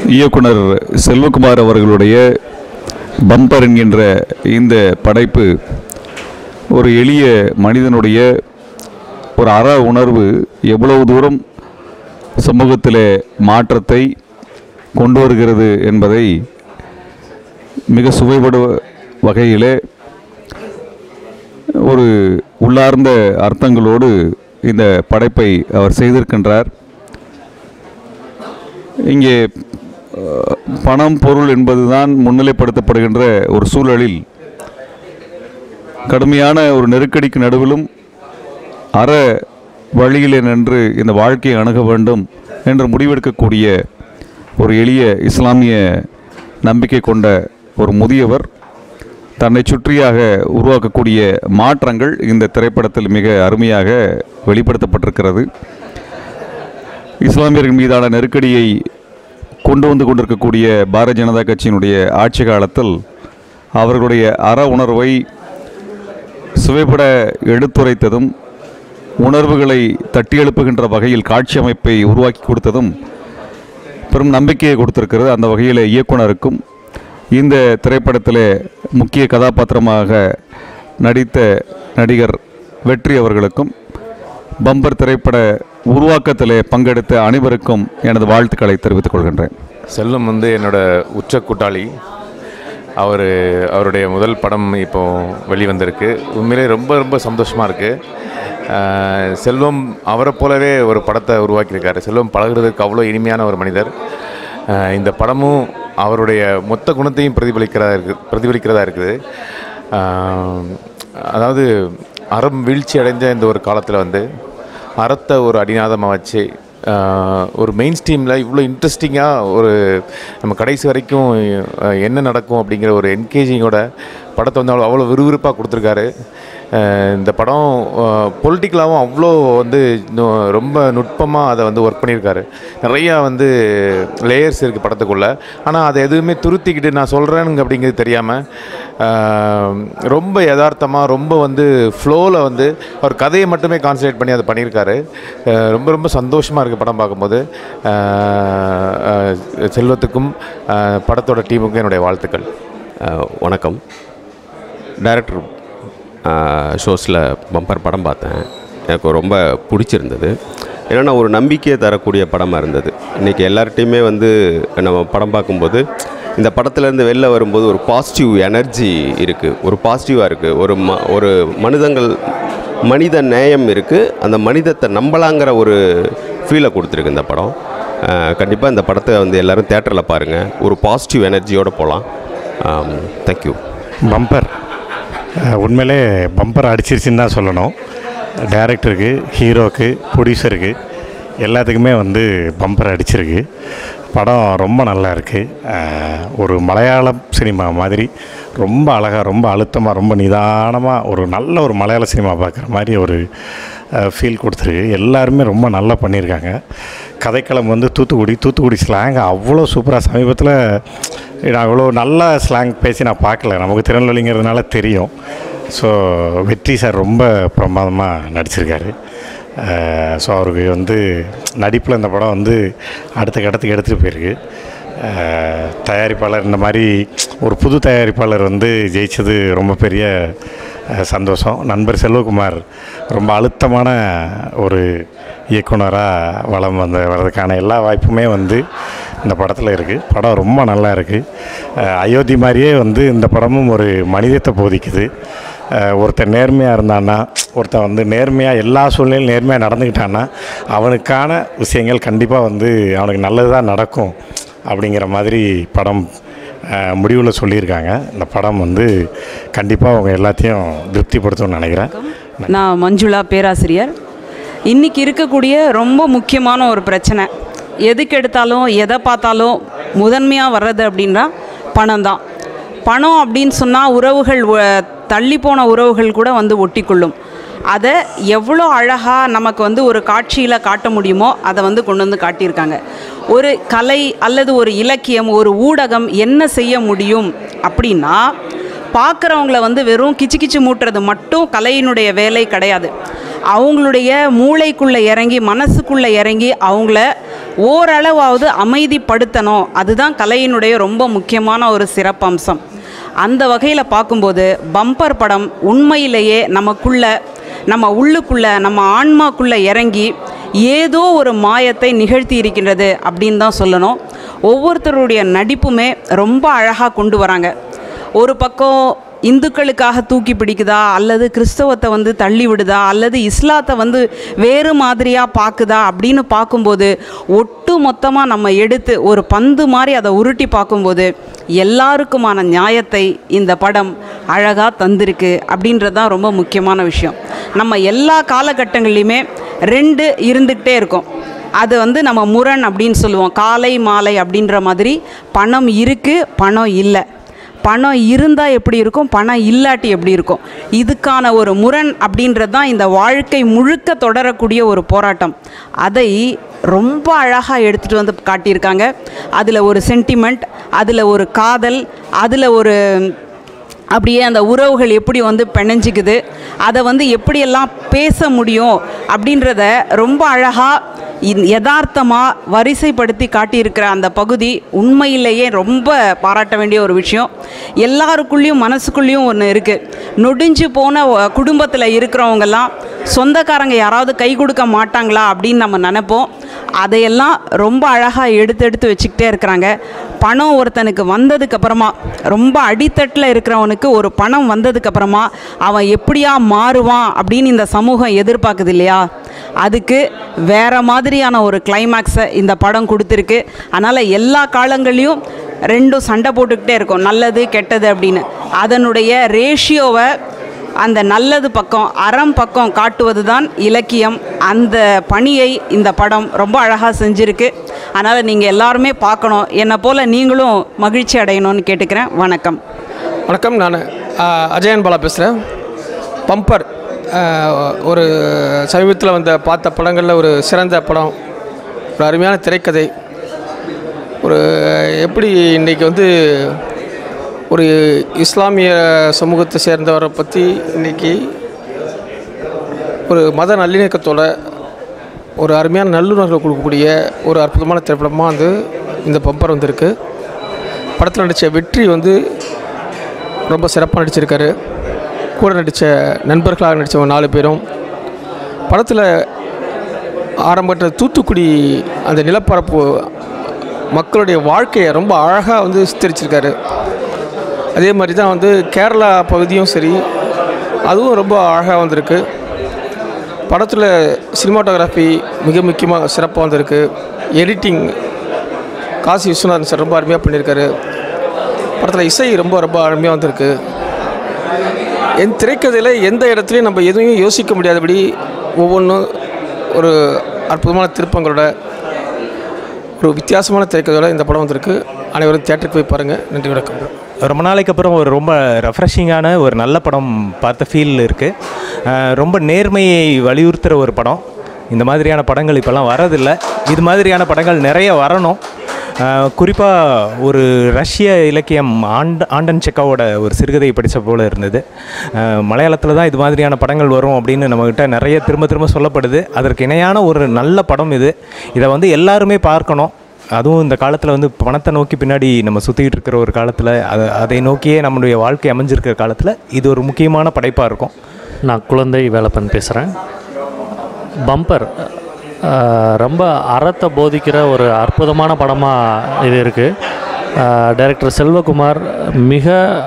இயக்குனர் செல்வகுமார் அவர்களுடைய பம்பர் என்கின்ற இந்த படைப்பு ஒரு எளிய மனிதனுடைய ஒரு அற உணர்வு எவ்வளவு தூரம் சமூகத்தில் மாற்றத்தை கொண்டு வருகிறது என்பதை மிக சுவைபடு வகையிலே ஒரு உள்ளார்ந்த அர்த்தங்களோடு இந்த படைப்பை அவர் செய்திருக்கின்றார் இங்கே அஹ், பணம் பொருள் என்பதுதான் முன்னிலைப்படுத்தப்படுகின்ற ஒரு சூழலில் கடுமையான ஒரு நெருக்கடிக்கு நடுவிலும் அற வழியிலே நின்று இந்த வாழ்க்கையை அணுக வேண்டும் என்று முடிவெடுக்கக்கூடிய ஒரு எளிய இஸ்லாமிய நம்பிக்கை கொண்ட ஒரு முதியவர் தன்னை சுற்றியாக உருவாக்கக்கூடிய மாற்றங்கள் இந்த திரைப்படத்தில் மிக அருமையாக வெளிப்படுத்தப்பட்டிருக்கிறது இஸ்லாமியர்கள் மீதான நெருக்கடியை கொண்டு வந்து கொண்டிருக்கக்கூடிய பாரதிய ஜனதா கட்சியினுடைய ஆட்சி காலத்தில் அவர்களுடைய அற உணர்வை சுவைபட எடுத்துரைத்ததும் உணர்வுகளை தட்டி எழுப்புகின்ற வகையில் காட்சி அமைப்பை உருவாக்கி கொடுத்ததும் பெரும் நம்பிக்கையை கொடுத்திருக்கிறது அந்த வகையில் இயக்குனருக்கும் இந்த திரைப்படத்தில் முக்கிய கதாபாத்திரமாக நடித்த நடிகர் வெற்றி அவர்களுக்கும் பம்பர் திரைப்பட உருவாக்கத்திலே பங்கெடுத்த அனைவருக்கும் எனது வாழ்த்துக்களை தெரிவித்துக் கொள்கின்றேன் செல்லம் வந்து என்னோட உச்ச கூட்டாளி அவர் அவருடைய முதல் படம் இப்போ வெளிவந்திருக்கு உண்மையிலே ரொம்ப ரொம்ப சந்தோஷமாக இருக்குது செல்வம் அவரை போலவே ஒரு படத்தை உருவாக்கியிருக்காரு செல்வம் பழகுறதுக்கு அவ்வளோ இனிமையான ஒரு மனிதர் அஹ் இந்த படமும் அவருடைய மொத்த குணத்தையும் பிரதிபலிக்கிறதா இருக்குது பிரதிபலிக்கிறதா இருக்குது அஹ் அதாவது அறம் வீழ்ச்சி அடைஞ்ச இந்த ஒரு காலத்தில் வந்து அறத்தை ஒரு அடிநாதமாக வச்சு ஆஹ், ஒரு மெயின் ஸ்ட்ரீமில் இவ்வளோ இன்ட்ரெஸ்டிங்காக ஒரு நம்ம கடைசி வரைக்கும் அஹ், என்ன நடக்கும் அப்படிங்கிற ஒரு என்கேஜிங்கோட படத்தை வந்து அவ்வளோ அவ்வளோ விறுவிறுப்பாக கொடுத்துருக்காரு ஆஹ், இந்த படம் பொலிட்டிக்கலாகவும் அவ்வளோ வந்து இன்னும் ரொம்ப நுட்பமாக அதை வந்து ஒர்க் பண்ணியிருக்காரு நிறையா வந்து லேயர்ஸ் இருக்குது படத்துக்குள்ளே ஆனால் அதை எதுவுமே துருத்திக்கிட்டு நான் சொல்கிறேனுங்க அப்படிங்கிறது தெரியாமல் ரொம்ப யதார்த்தமாக ரொம்ப வந்து ஃப்ளோவில் வந்து அவர் கதையை மட்டுமே கான்சன்ட்ரேட் பண்ணி அதை பண்ணியிருக்காரு அஹ் ரொம்ப ரொம்ப சந்தோஷமாக இருக்குது படம் பார்க்கும்போது அஹ் அஹ் செல்வத்துக்கும் அஹ் படத்தோட டீமுக்கும் என்னுடைய வாழ்த்துக்கள் அஹ், வணக்கம் டைரக்டர் ஷோஸில் பம்பர் படம் பார்த்தேன் எனக்கு ரொம்ப பிடிச்சிருந்தது ஏன்னா ஒரு நம்பிக்கையை தரக்கூடிய படமாக இருந்தது இன்றைக்கி எல்லார்ட்டையுமே வந்து நம்ம படம் பார்க்கும்போது இந்த படத்துலேருந்து வெளில வரும்போது ஒரு பாசிட்டிவ் எனர்ஜி இருக்குது ஒரு பாசிட்டிவாக இருக்குது ஒரு ம ஒரு மனிதங்கள் மனித நேயம் இருக்குது அந்த மனிதத்தை நம்பலாங்கிற ஒரு ஃபீலை கொடுத்துருக்கு இந்த படம் கண்டிப்பாக இந்த படத்தை வந்து எல்லோரும் தேட்டரில் பாருங்கள் ஒரு பாசிட்டிவ் எனர்ஜியோடு போகலாம் தேங்க்யூ பம்பர் அஹ், உண்மையிலே பம்பர் அடிச்சிருச்சுன்னு தான் சொல்லணும் டைரக்டருக்கு ஹீரோக்கு ப்ரொடியூசருக்கு எல்லாத்துக்குமே வந்து பம்பர் அடிச்சிருக்கு படம் ரொம்ப நல்லா இருக்குது ஒரு மலையாளம் சினிமா மாதிரி ரொம்ப அழகாக ரொம்ப அழுத்தமாக ரொம்ப நிதானமாக ஒரு நல்ல ஒரு மலையாள சினிமா பார்க்குற மாதிரி ஒரு ஃபீல் கொடுத்துருக்கு எல்லாருமே ரொம்ப நல்லா பண்ணியிருக்காங்க கதைக்களம் வந்து தூத்துக்குடி தூத்துக்குடி ஸ்லாங் அவ்வளோ சூப்பராக சமீபத்தில் நான் அவ்வளோ நல்ல ஸ்லாங் பேசி நான் பார்க்கல நமக்கு திருநெல்வேலிங்கிறதுனால தெரியும் ஸோ வெற்றி சார் ரொம்ப பிரமாதமாக நடிச்சிருக்காரு ஸோ அவருக்கு வந்து நடிப்பில் இந்த படம் வந்து அடுத்த கட்டத்துக்கு எடுத்துகிட்டு போயிருக்கு அஹ், தயாரிப்பாளர் இந்த மாதிரி ஒரு புது தயாரிப்பாளர் வந்து ஜெயிச்சது ரொம்ப பெரிய அஹ், சந்தோஷம் நண்பர் செல்வகுமார் ரொம்ப அழுத்தமான ஒரு இயக்குனராக வளம் வந்து வர்றதுக்கான எல்லா வாய்ப்புமே வந்து இந்த படத்தில் இருக்குது படம் ரொம்ப நல்லா இருக்குது அயோத்தி மாதிரியே வந்து இந்த படமும் ஒரு மனிதத்தை போதிக்குது அஹ், ஒருத்தன் நேர்மையாக இருந்தான்னா ஒருத்தன் வந்து நேர்மையாக எல்லா சூழ்நிலையும் நேர்மையாக நடந்துக்கிட்டான்னா அவனுக்கான விஷயங்கள் கண்டிப்பாக வந்து அவனுக்கு நல்லது தான் நடக்கும் அப்படிங்கிற மாதிரி படம் முடிவில் சொல்லியிருக்காங்க இந்த படம் வந்து கண்டிப்பாக அவங்க எல்லாத்தையும் திருப்திப்படுத்தும்னு நினைக்கிறேன் நான் மஞ்சுளா பேராசிரியர் இன்றைக்கி இருக்கக்கூடிய ரொம்ப முக்கியமான ஒரு பிரச்சனை எதுக்கு எடுத்தாலும் எதை பார்த்தாலும் முதன்மையாக வர்றது அப்படின்னா பணம் தான் பணம் அப்படின்னு சொன்னால் உறவுகள் வ- தள்ளி போன உறவுகள் கூட வந்து ஒட்டிக்கொள்ளும் அதை எவ்வளோ அழகாக நமக்கு வந்து ஒரு காட்சியில் காட்ட முடியுமோ அதை வந்து கொண்டு வந்து காட்டியிருக்காங்க ஒரு கலை அல்லது ஒரு இலக்கியம் ஒரு ஊடகம் என்ன செய்ய முடியும் அப்படின்னா பார்க்குறவங்கள வந்து வெறும் கிச்சு கிச்சு மூட்டுறது மட்டும் கலையினுடைய வேலை கிடையாது அவங்களுடைய மூளைக்குள்ளே இறங்கி மனசுக்குள்ளே இறங்கி அவங்கள ஓரளவாவது அமைதிப்படுத்தணும் அதுதான் கலையினுடைய ரொம்ப முக்கியமான ஒரு சிறப்பம்சம் அந்த வகையில் பார்க்கும்போது பம்பர் படம் உண்மையிலேயே நமக்குள்ள நம்ம உள்ளுக்குள்ள நம்ம ஆன்மாக்குள்ள இறங்கி ஏதோ ஒரு மாயத்தை நிகழ்த்தி இருக்கின்றது அப்படின்னு தான் சொல்லணும் ஒவ்வொருத்தருடைய நடிப்புமே ரொம்ப அழகாக கொண்டு வராங்க ஒரு பக்கம் இந்துக்களுக்காக தூக்கி பிடிக்குதா அல்லது கிறிஸ்தவத்தை வந்து தள்ளி விடுதா அல்லது இஸ்லாத்தை வந்து வேறு மாதிரியாக பார்க்குதா அப்படின்னு பார்க்கும்போது ஒட்டு மொத்தமாக நம்ம எடுத்து ஒரு பந்து மாதிரி அதை உருட்டி பார்க்கும்போது எல்லாருக்குமான நியாயத்தை இந்த படம் அழகாக தந்திருக்கு அப்படின்றது தான் ரொம்ப முக்கியமான விஷயம் நம்ம எல்லா காலகட்டங்கள்லையுமே ரெண்டு இருந்துக்கிட்டே இருக்கும் அது வந்து நம்ம முரண் அப்படின்னு சொல்லுவோம் காலை மாலை அப்படின்ற மாதிரி பணம் இருக்குது பணம் இல்லை பணம் இருந்தால் எப்படி இருக்கும் பணம் இல்லாட்டி எப்படி இருக்கும் இதுக்கான ஒரு முரண் அப்படின்றது தான் இந்த வாழ்க்கை முழுக்க தொடரக்கூடிய ஒரு போராட்டம் அதை ரொம்ப அழகாக எடுத்துகிட்டு வந்து காட்டியிருக்காங்க அதில் ஒரு சென்டிமெண்ட் அதில் ஒரு காதல் அதில் ஒரு அப்படியே அந்த உறவுகள் எப்படி வந்து பிணைஞ்சிக்குது அதை வந்து எப்படியெல்லாம் பேச முடியும் அப்படின்றத ரொம்ப அழகாக யதார்த்தமாக வரிசைப்படுத்தி காட்டியிருக்கிற அந்த பகுதி உண்மையிலேயே ரொம்ப பாராட்ட வேண்டிய ஒரு விஷயம் எல்லாருக்குள்ளேயும் மனசுக்குள்ளேயும் ஒன்று இருக்குது நொடிஞ்சு போன குடும்பத்தில் இருக்கிறவங்கெல்லாம் சொந்தக்காரங்க யாராவது கை கொடுக்க மாட்டாங்களா அப்படின்னு நம்ம நினைப்போம் அதையெல்லாம் ரொம்ப அழகாக எடுத்து எடுத்து வச்சுக்கிட்டே இருக்கிறாங்க பணம் ஒருத்தனுக்கு வந்ததுக்கு அப்புறமா ரொம்ப அடித்தட்டில் இருக்கிறவனுக்கு ஒரு பணம் வந்ததுக்கு அப்புறமா அவன் எப்படியா மாறுவான் அப்படின்னு இந்த சமூகம் எதிர்பார்க்குது இல்லையா அதுக்கு வேற மாதிரியான ஒரு கிளைமேக்ஸை இந்த படம் கொடுத்துருக்கு அதனால் எல்லா காலங்களையும் ரெண்டும் சண்டை போட்டுக்கிட்டே இருக்கும் நல்லது கெட்டது அப்படின்னு அதனுடைய ரேஷியோவை அந்த நல்லது பக்கம் அறம் பக்கம் காட்டுவது தான் இலக்கியம் அந்த பணியை இந்த படம் ரொம்ப அழகாக செஞ்சுருக்கு அதனால் நீங்கள் எல்லாருமே பார்க்கணும் என்னை போல் நீங்களும் மகிழ்ச்சி அடையணும்னு கேட்டுக்கிறேன் வணக்கம் வணக்கம் நான் அஜயன் பாலா பேசுகிறேன் பம்பர் ஆஹ், ஒரு சமீபத்தில் வந்த பார்த்த படங்களில் ஒரு சிறந்த படம் ஒரு அருமையான திரைக்கதை ஒரு எப்படி இன்றைக்கி வந்து ஒரு இஸ்லாமிய சமூகத்தை சேர்ந்தவரை பற்றி இன்றைக்கி ஒரு மத நல்லிணக்கத்தோட ஒரு அருமையான நல்லுணர்வு கொடுக்கக்கூடிய ஒரு அற்புதமான திரைப்படமாக வந்து இந்த பம்பர் வந்திருக்கு படத்தில் நடித்த வெற்றி வந்து ரொம்ப சிறப்பாக நடிச்சிருக்காரு கூட நடித்த நண்பர்களாக நடித்தவங்க நாலு பேரும் படத்தில் ஆரம்பத்தில் தூத்துக்குடி அந்த நிலப்பரப்பு மக்களுடைய வாழ்க்கையை ரொம்ப அழகாக வந்து சித்தரிச்சிருக்காரு அதே மாதிரி தான் வந்து கேரளா பகுதியும் சரி அதுவும் ரொம்ப அழகாக வந்திருக்கு படத்தில் சினிமாட்டோகிராஃபி மிக முக்கியமாக சிறப்பாக வந்திருக்கு எடிட்டிங் காசி விஸ்வநாதன் சார் ரொம்ப அருமையாக பண்ணியிருக்காரு படத்தில் இசை ரொம்ப ரொம்ப அருமையாக வந்திருக்கு என் திரைக்கதையில் எந்த இடத்துலையும் நம்ம எதுவும் யோசிக்க முடியாதபடி ஒவ்வொன்றும் ஒரு அற்புதமான திருப்பங்களோட ஒரு வித்தியாசமான திரைக்கதையோட இந்த படம் வந்திருக்கு அனைவரும் தியேட்டருக்கு போய் பாருங்கள் நன்றி வணக்கம் ரொம்ப நாளைக்கு அப்புறம் ஒரு ரொம்ப ரெஃப்ரெஷிங்கான ஒரு நல்ல படம் பார்த்த ஃபீல் இருக்குது ரொம்ப நேர்மையை வலியுறுத்துகிற ஒரு படம் இந்த மாதிரியான படங்கள் இப்போல்லாம் வரதில்லை இது மாதிரியான படங்கள் நிறைய வரணும் குறிப்பாக ஒரு ரஷ்ய இலக்கியம் ஆண்ட ஆண்டன் செக்காவோட ஒரு சிறுகதையை படித்த போல இருந்தது மலையாளத்தில் தான் இது மாதிரியான படங்கள் வரும் அப்படின்னு நம்மக்கிட்ட நிறைய திரும்ப திரும்ப சொல்லப்படுது அதற்கு இணையான ஒரு நல்ல படம் இது இதை வந்து எல்லாருமே பார்க்கணும் அதுவும் இந்த காலத்தில் வந்து பணத்தை நோக்கி பின்னாடி நம்ம சுற்றிக்கிட்டு இருக்கிற ஒரு காலத்தில் அதை அதை நோக்கியே நம்மளுடைய வாழ்க்கை அமைஞ்சிருக்கிற காலத்தில் இது ஒரு முக்கியமான படைப்பாக இருக்கும் நான் குழந்தை வேலப்பன் பேசுகிறேன் பம்பர் அஹ், ரொம்ப அறத்தை போதிக்கிற ஒரு அற்புதமான படமாக இது இருக்குது டைரக்டர் செல்வகுமார் மிக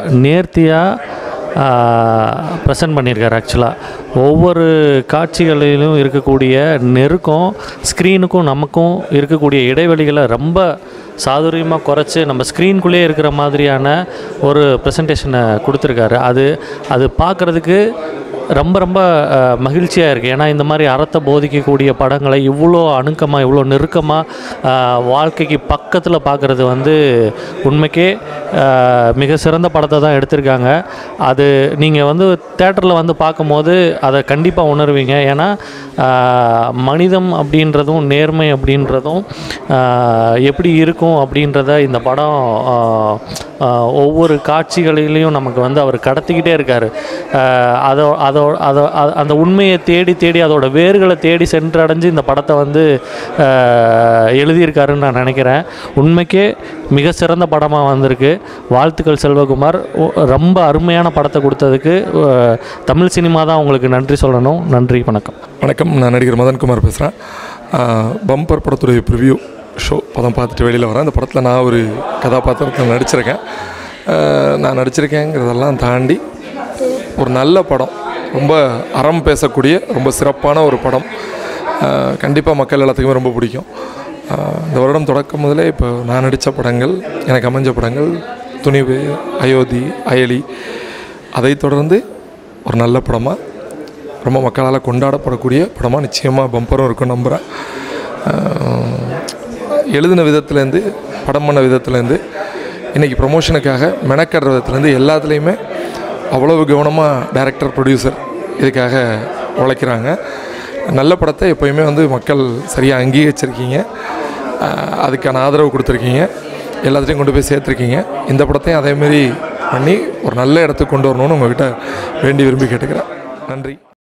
நேர்த்தியாக ப்ரெசென்ட் பண்ணியிருக்காரு ஆக்சுவலாக ஒவ்வொரு காட்சிகளிலும் இருக்கக்கூடிய நெருக்கம் ஸ்க்ரீனுக்கும் நமக்கும் இருக்கக்கூடிய இடைவெளிகளை ரொம்ப சாதுரியமாக குறைச்சி நம்ம ஸ்க்ரீனுக்குள்ளே இருக்கிற மாதிரியான ஒரு ப்ரெசன்டேஷனை கொடுத்துருக்காரு அது அது பார்க்குறதுக்கு ரொம்ப ரொம்ப மகிழ்ச்சியாக இருக்குது ஏன்னா இந்த மாதிரி அறத்தை போதிக்கக்கூடிய படங்களை இவ்வளோ அணுக்கமாக இவ்வளோ நெருக்கமாக வாழ்க்கைக்கு பக்கத்தில் பார்க்குறது வந்து உண்மைக்கே அஹ், மிக சிறந்த படத்தை தான் எடுத்திருக்காங்க அது நீங்கள் வந்து தேட்டரில் வந்து பார்க்கும்போது அதை கண்டிப்பாக உணர்வீங்க ஏன்னா அஹ், மனிதம் அப்படின்றதும் நேர்மை அப்படின்றதும் அஹ், எப்படி இருக்கும் அப்படின்றத இந்த படம் அஹ், அஹ், ஒவ்வொரு காட்சிகளிலையும் நமக்கு வந்து அவர் கடத்திக்கிட்டே இருக்கார் அதோ அதோட அதோ அதை அ- அந்த உண்மையை தேடி தேடி அதோட வேர்களை தேடி சென்றடைஞ்சு இந்த படத்தை வந்து அஹ், எழுதியிருக்காருன்னு நான் நினைக்கிறேன் உண்மைக்கே மிக சிறந்த படமாக வந்திருக்கு வாழ்த்துக்கள் செல்வகுமார் ஒ- ரொம்ப அருமையான படத்தை கொடுத்ததுக்கு அஹ், தமிழ் சினிமா தான் உங்களுக்கு நன்றி சொல்லணும் நன்றி வணக்கம் வணக்கம் நான் நடிகர் மதன்குமார் பேசுகிறேன் பம்பர் படத்துடைய ப்ரிவ்யூ ஷோ படம் பார்த்துட்டு வெளியில் வரேன் அந்த படத்தில் நான் ஒரு கதாபாத்திரத்தில் நடிச்சிருக்கேன் ஆஹ் நான் நடிச்சிருக்கேங்கிறதெல்லாம் தாண்டி ஒரு நல்ல படம் ரொம்ப அறம் பேசக்கூடிய ரொம்ப சிறப்பான ஒரு படம் கண்டிப்பாக மக்கள் எல்லாத்துக்குமே ரொம்ப பிடிக்கும் ஆஹ் இந்த வருடம் தொடக்கம் முதலே இப்போ நான் நடித்த படங்கள் எனக்கு அமைஞ்ச படங்கள் துணிவு அயோத்தி அயலி அதைத் தொடர்ந்து ஒரு நல்ல படமாக ரொம்ப மக்களால் கொண்டாடப்படக்கூடிய படமாக நிச்சயமாக பம்பரும் இருக்கும் நம்புகிறேன் எழுதின விதத்துலேருந்து படம் பண்ண விதத்துலேருந்து இன்றைக்கி ப்ரொமோஷனுக்காக மெனக்கடுற விதத்துலேருந்து எல்லாத்துலேயுமே அவ்வளவு கவனமாக டைரக்டர் ப்ரொடியூசர் இதுக்காக உழைக்கிறாங்க நல்ல படத்தை எப்போயுமே வந்து மக்கள் சரியாக அங்கீகரிச்சிருக்கீங்க ஆஹ் அதுக்கான ஆதரவு கொடுத்துருக்கீங்க எல்லாத்தையும் கொண்டு போய் சேர்த்துருக்கீங்க இந்த படத்தையும் அதேமாரி பண்ணி ஒரு நல்ல இடத்துக்கு கொண்டு வரணும்னு உங்கள்கிட்ட வேண்டி விரும்பி கேட்டுக்கிறேன் நன்றி